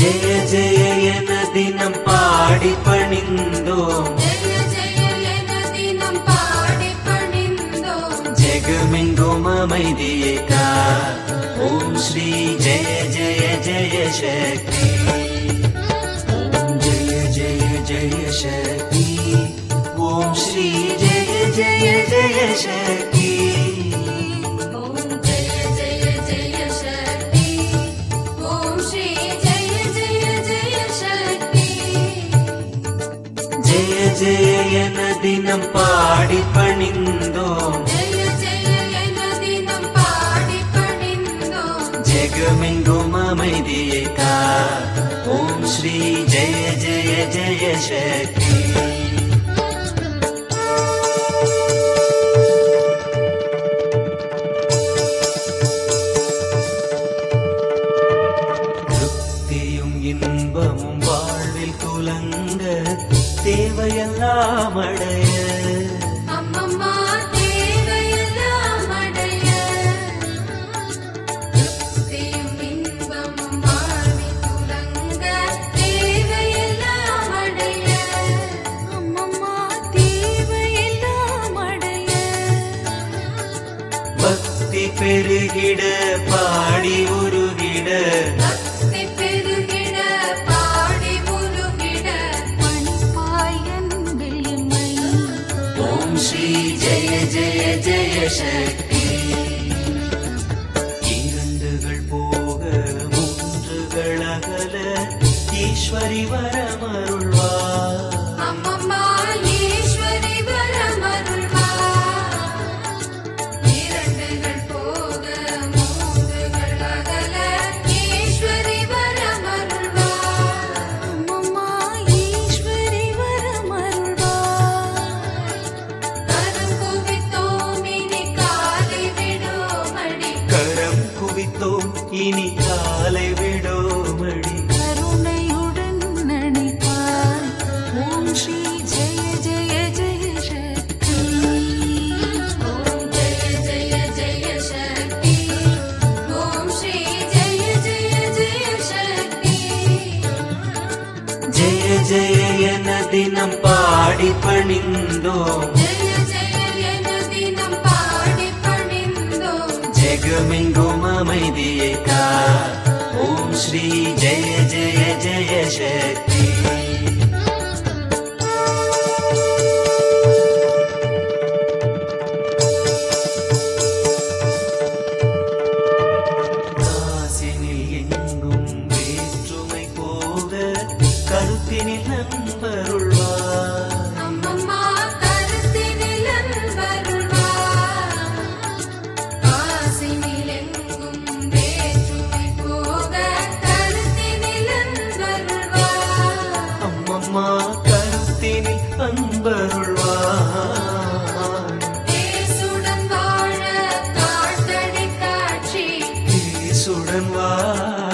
ஜெய ஜெய என தினம் பாடி பணிந்தோம் ஜெய ஜெய என தினம் பாடி பணிந்தோம் ஜெகமெங்கும் அமைதியை கா ஓம் ஸ்ரீ ஜெய ஜெய ஜெய சக்தி ஓம் ஜெய ஜெய ஜெய சக்தி ஓம் ஸ்ரீ ஜெய ஜெய ஜெய சக்தி ஓம் ஜெய ஜெய ஜெய சக்தி ஓம் ஸ்ரீ ஜெய ஜெய ஜெய சக்தி ஜெய ஜெய என தினம் பாடி பணிந்தோம் ஜெய ஜெய என தினம் பாடி பணிந்தோம் ஜெகமெங்கும் அமைதியை கா ஓம் ஸ்ரீ ஜெய ஜெய ஜெய சக்தி திருப்தியும் இன்பமும் வாழ்வில் குலங்க தேவையெல்லாம் அடைய அம்மம்மா தேவையெல்லாம் அடைய திருப்தியும் இன்பமும் வாழ்வில் துலங்க தேவையெல்லாம் அடைய அம்மம்மா தேவையெல்லாம் அடைய பக்தி பெருகிட பாடி உருகிட பக்தி பெருகிட பாடி உருகிட பணிப்பாய் அன்பில் எம்மை ஓம் ஸ்ரீ ஜெய ஜெய ஜெய சக்தி இரண்டுகள் போக மூன்றுகள் அகல ஈஸ்வரி வரமருள்வார் அம்மம்மா ஈஸ்வரி வரமருள்வா இரண்டுகள் போக மூன்றுகள் அகல ஈஸ்வரி வரமருள்வா அம்மம்மா ஈஸ்வரி வரமருள்வா கரம் குவித்தோம் இனி காலை விடோமடி கரம் குவித்தோம் இனி காலை விடோமடி கருணையுடன் நடிப்பார் ஓம் ஸ்ரீ ஜெய ஜெய ஜெய சக்தி ஓம் ஜெய ஜெய ஜெய சக்தி ஓம் ஸ்ரீ ஜெய ஜெய ஜெய சக்தி ஜெய ஜெய என தினம் பாடி பணிந்தோம் ஜெய ஜெய என தினம் பாடி பணிந்தோம் ஜெகமெங்கும் அமைதியை கா ஓம் ஸ்ரீ ஜெய ஜெய ஜெய சக்தி காசினில் எங்கும் வேற்றுமை போக கருத்தினில் நண்பருள்வார் அம்மம்மா கருத்தினில் அன்பருள்வார். காசினிலெங்கும் வேற்றுமை போக கருத்தினில் அன்பருள்வார். அம்மம்மா கருத்தினில் அன்பருள்வார் தேசுடன் வாழ காட்டடி காட்சி சுடன் வாழ